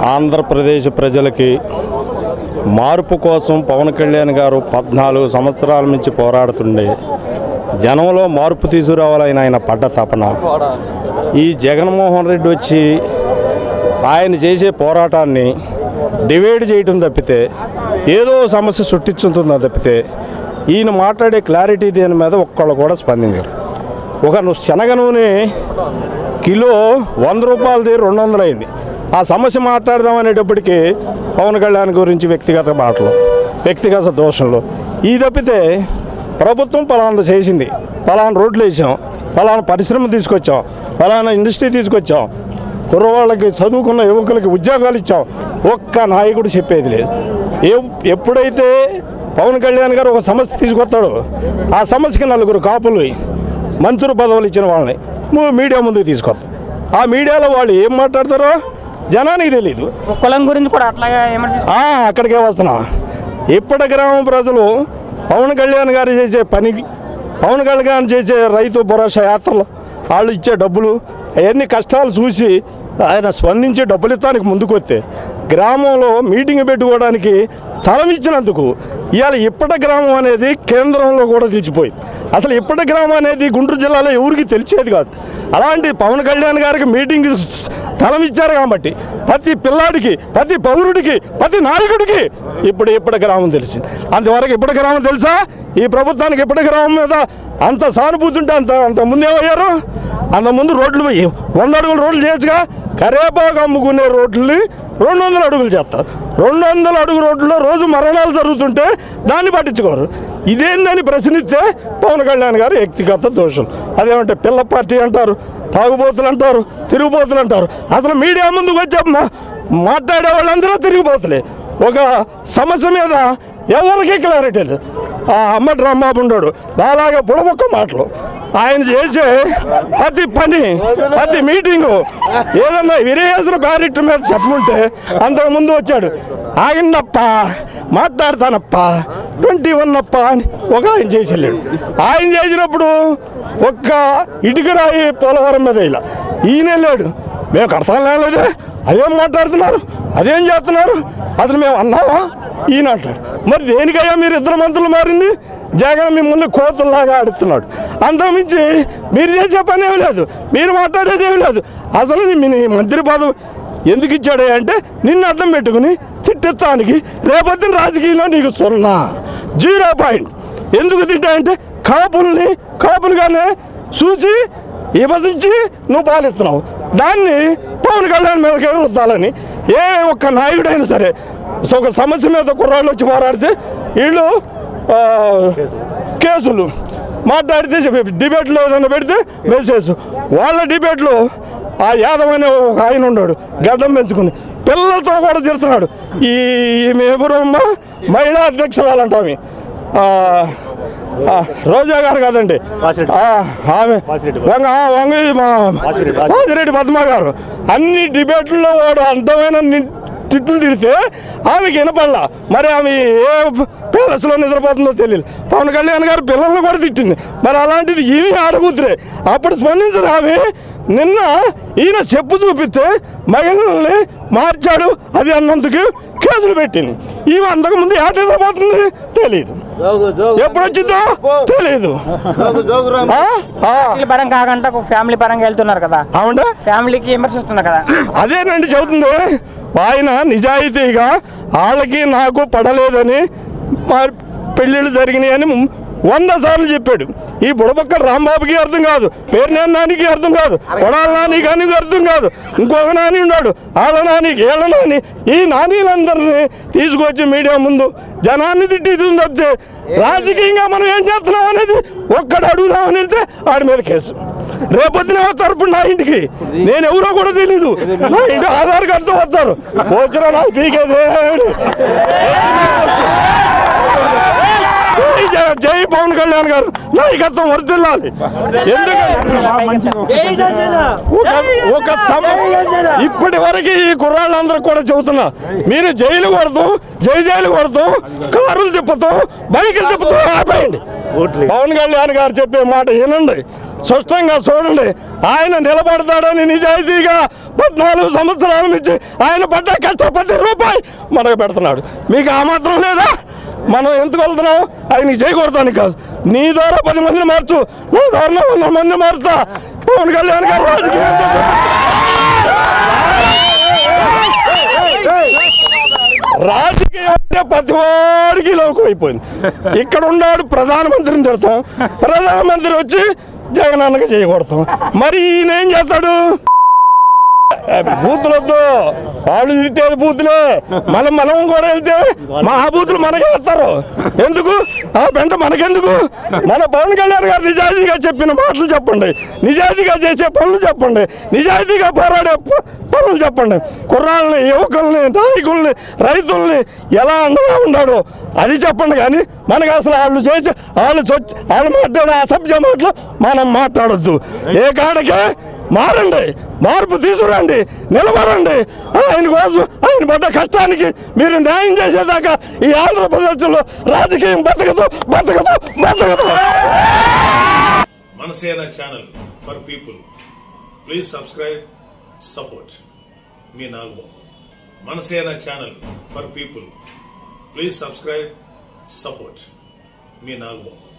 ఆంధ్రప్రదేశ్ ప్రజలకి మార్పు కోసం పవన్ కళ్యాణ్ గారు పద్నాలుగు సంవత్సరాల నుంచి పోరాడుతుండే జనంలో మార్పు తీసుకురావాలని ఆయన పడ్డ తపన ఈ జగన్మోహన్ రెడ్డి వచ్చి ఆయన చేసే పోరాటాన్ని డివైడ్ చేయటం తప్పితే ఏదో సమస్య సృష్టించుతుందా తప్పితే ఈయన మాట్లాడే క్లారిటీ దేని మీద ఒక్కళ్ళు కూడా స్పందించరు ఒక ను- శనగ నూనె కిలో వంద రూపాయలది రెండు వందలు అయింది ఆ సమస్య మాట్లాడదాం అనేటప్పటికీ పవన్ కళ్యాణ్ గురించి వ్యక్తిగత మాటలు వ్యక్తిగత దోషంలో ఈ తప్పితే ప్రభుత్వం పలానా చేసింది పలానా రోడ్లు వేసాం పలానా పరిశ్రమ తీసుకొచ్చాం పలానా ఇండస్ట్రీ తీసుకొచ్చాం కుర్రవాళ్ళకి చదువుకున్న యువకులకి ఉద్యోగాలు ఇచ్చాం ఒక్క నాయకుడు చెప్పేది లేదు ఏ- ఎప్పుడైతే పవన్ కళ్యాణ్ గారు ఒక సమస్య తీసుకొస్తాడో ఆ సమస్యకి నలుగురు కాపులు మంత్రి పదవులు ఇచ్చిన వాళ్ళని ము- మీడియా ముందుకు తీసుకొస్తాం ఆ మీడియాలో వాళ్ళు ఏం మాట్లాడతారో జనానికి తెలీదు కులం గురించి కూడా అట్లాగే విమర్శిస్తారు ఆ, అక్కడికే వస్తున్నా ఇప్పటి గ్రామ ప్రజలు పవన్ కళ్యాణ్ గారు చేసే పనికి పవన్ కళ్యాణ్ చేసే రైతు భరోసా యాత్రలు వాళ్ళు ఇచ్చే డబ్బులు అవన్నీ కష్టాలు చూసి ఆయన స్పందించి డబ్బులు ఇస్తానికి ముందుకు వస్తే గ్రామంలో మీటింగ్ పెట్టుకోవడానికి స్థలం ఇచ్చినందుకు ఇవాళ ఇప్పటి గ్రామం అనేది కేంద్రంలో కూడా తెచ్చిపోయింది అసలు ఇప్పటి గ్రామం అనేది గుంటూరు జిల్లాలో ఎవరికి తెలిసేది కాదు అలాంటి పవన్ కళ్యాణ్ గారికి మీటింగ్ స్థలం ఇచ్చారు కాబట్టి ప్రతి పిల్లాడికి ప్రతి పౌరుడికి ప్రతి నాయకుడికి ఇప్పుడు ఇప్పటి గ్రామం తెలిసింది అంతవరకు ఇప్పటి గ్రామం తెలుసా ఈ ప్రభుత్వానికి ఇప్పటి గ్రామం మీద అంత సానుభూతి ఉంటే అంత అంత ముందు ఏమయ్యారు అంత ముందు రోడ్లు పోయి వంద అడుగుల రోడ్లు చేయొచ్చుగా కరేపాకు అమ్ముకునే రోడ్లని రెండు వందల అడుగులు చేస్తారు రెండు వందల అడుగు రోడ్లలో రోజు మరణాలు జరుగుతుంటే దాన్ని పట్టించుకోరు ఇదేందని ప్రశ్నిస్తే పవన్ కళ్యాణ్ గారు వ్యక్తిగత దోషం అదేమంటే పిల్ల పార్టీ అంటారు తాగుబోతులు అంటారు తిరుగుబోతులు అంటారు అసలు మీడియా ముందుకు వచ్చే మా- మాట్లాడే వాళ్ళందరూ తిరిగిపోతులే ఒక సమస్య మీద ఎవరికి క్లారిటీ లేదు ఆ అమ్మటి రాంబాబు ఉన్నాడు నాలాగా బుడబొక్క మాటలు ఆయన చేసే ప్రతి పని ప్రతి మీటింగు ఏదన్నా విరేసిన బ్యారెట్ మీద చెప్పమంటే అంతకుముందు వచ్చాడు ఆగిందప్ప మాట్లాడతానప్ప ట్వంటీ వన్ అప్ప అని ఒక ఆయన చేసి వెళ్ళాడు ఆయన చేసినప్పుడు ఒక్క ఇటుకరాయి పోలవరం మీద ఇలా ఈయన వెళ్ళాడు మేము కడతాం లేదే అదేం మాట్లాడుతున్నారు అదేం చేస్తున్నారు అసలు మేము అన్నావా ఈయన అంటాడు మరి దేనికయ్యా మీరు ఇద్దరు మంత్రులు మారింది జగన్ మిమ్మల్ని కోతుల్లాగా ఆడుతున్నాడు అంతకుమించి మీరు చేసే పని ఏమి లేదు మీరు మాట్లాడేది ఏమి లేదు అసలు మీ నీ మంత్రి పదవి ఎందుకు ఇచ్చాడే అంటే నిన్ను అడ్డం పెట్టుకుని తిట్టెత్తానికి రేపొద్దున రాజకీయంలో నీకు సున్నా జీరో పాయింట్ ఎందుకు తిట్టాయంటే కాపుల్ని కాపులుగానే చూసి విభజించి నువ్వు పాలిస్తున్నావు దాన్ని పవన్ కళ్యాణ్ మీదకి రుద్దాలని ఏ ఒక్క నాయకుడైనా సరే సో ఒక సమస్య మీద కుర్రాళ్ళు వచ్చి పోరాడితే వీళ్ళు ఆ, కేసులు మాట్లాడితే చెప్పి- డిబేట్లో ఏదైనా పెడితే మెసేజ్ వాళ్ళ డిబేట్లో ఆ యాదవ్ అనే ఒక ఆయన ఉన్నాడు గడ్డం పెంచుకుని పిల్లలతో కూడా తిడుతున్నాడు ఈ ఈమె ఎవరు అమ్మ మహిళా అధ్యక్షురాలంట ఆమె ఆ, ఆ, రోజా గారు కాదండి ఆ, ఆమె వంగ ఆ, వంగ మా వాసిరెడ్డి పద్మ గారు అన్ని డిబేట్లలో వాడు అర్థమైన ని- తిట్లు తిడితే ఆమెకి వినపడలా మరి ఆమె ఏ ప్యాలెస్లో నిద్రపోతుందో తెలియదు పవన్ కళ్యాణ్ గారు పిల్లల్ని కూడా తిట్టింది మరి అలాంటిది ఈమె ఆడకూతురే అప్పుడు స్పందించదు ఆమె నిన్న ఈయన చెప్పు చూపిస్తే మహిళల్ని మార్చాడు అది అన్నందుకు కేసులు పెట్టింది ఈమె అంతకుముందు ఏ నిద్రపోతుంది తెలియదు ఎప్పుడు వచ్చిందో తెలియదు ఆ? ఆ. ఫ్యామిలీ పరంగా కాకుండా ఒక ఫ్యామిలీ పరంగా వెళ్తున్నారు కదా అవునా ఫ్యామిలీకి విమర్శ వస్తుంది కదా అదేనండి చెబుతుంది ఆయన నిజాయితీగా వాళ్ళకి నాకు పడలేదని మా పెళ్ళిళ్ళు జరిగినాయని వంద సార్లు చెప్పాడు ఈ బుడబక్క రాంబాబుకి అర్థం కాదు పేరు నానికి అర్థం కాదు కొడాల నాని కానీ అర్థం కాదు ఇంకొక నాని ఉన్నాడు వాళ్ళ నానికి వీళ్ళ నాని ఈ నానీలందరినీ తీసుకొచ్చి మీడియా ముందు జనాన్ని తిట్టి తప్పితే రాజకీయంగా మనం ఏం చేస్తున్నాం అనేది ఒక్కడు అడుగుదామని వెళ్తే ఆడి మీద కేసు రేపొద్దున వస్తారు ఇప్పుడు నా ఇంటికి నేను ఎవరో కూడా తెలీదు నా ఇంటి ఆధార్ కార్డుతో వస్తారు వచ్చిన నాకు పీకేదే జై జై- జై పవన్ కళ్యాణ్ గారు నాయకత్వం వర్దిల్లాలి ఎందుకంటే ఒక ఒక సమ ఇప్పటి వరకు ఈ కుర్రాళ్ళందరూ కూడా చెబుతున్నా మీరు జైలు కొడతాం జై జైలు కొడతాం కారులు తిప్పుతాం బైకులు తిప్పుతాం ఆపేయండి పవన్ కళ్యాణ్ గారు చెప్పే మాట వినండి స్పష్టంగా చూడండి ఆయన నిలబడతాడని నిజాయితీగా పద్నాలుగు సంవత్సరాల నుంచి ఆయన పడ్డ కష్ట ప్రతి రూపాయి మనకు పెడుతున్నాడు మీకు ఆ మాత్రం లేదా మనం ఎందుకు వెళ్తున్నాం ఆయనకి చేయకూడదని కాదు నీ ద్వారా పది మందిని మార్చు నా ద్వారా వంద మంది మారుతా పవన్ కళ్యాణ్ గారు రాజకీయం రాజకీయం అంటే ప్రతి వాడికి లోకం అయిపోయింది ఇక్కడ ఉన్నాడు ప్రధానమంత్రిని తిడతాం ప్రధానమంత్రి వచ్చి జగన్ అన్నకి చేయకూడతాం మరి ఈయన ఏం చేస్తాడు బూతులు వద్దు వాళ్ళు తిట్టేది బూతులే మనం మనం కూడా వెళ్తే మా బూతులు మనకే వేస్తారు ఎందుకు ఆ పెంట మనకెందుకు మన పవన్ కళ్యాణ్ గారు నిజాయితీగా చెప్పిన మాటలు చెప్పండి నిజాయితీగా చేసే పనులు చెప్పండి నిజాయితీగా పోరాడే ప- పనులు చెప్పండి కుర్రాళ్ళని యువకుల్ని నాయకుల్ని రైతుల్ని ఎలా అండగా ఉన్నాడో అది చెప్పండి కానీ మనకు అసలు వాళ్ళు చేసే వాళ్ళు చొచ్చి వాళ్ళు మాట్లాడే అసభ్య మాటలు మనం మాట్లాడొద్దు ఏ కాడకే మారండి మార్పు తీసుకురండి నిలబడండి ఆయన కోసం ఆయన పడ్డ కష్టానికి మీరు న్యాయం చేసేదాకా ఈ ఆంధ్రప్రదేశ్లో రాజకీయం బతకదు బతకదు బతకదు Manasena channel for people please subscribe support మీ Nagababu Manasena channel for people please subscribe support మీ నాగబాబు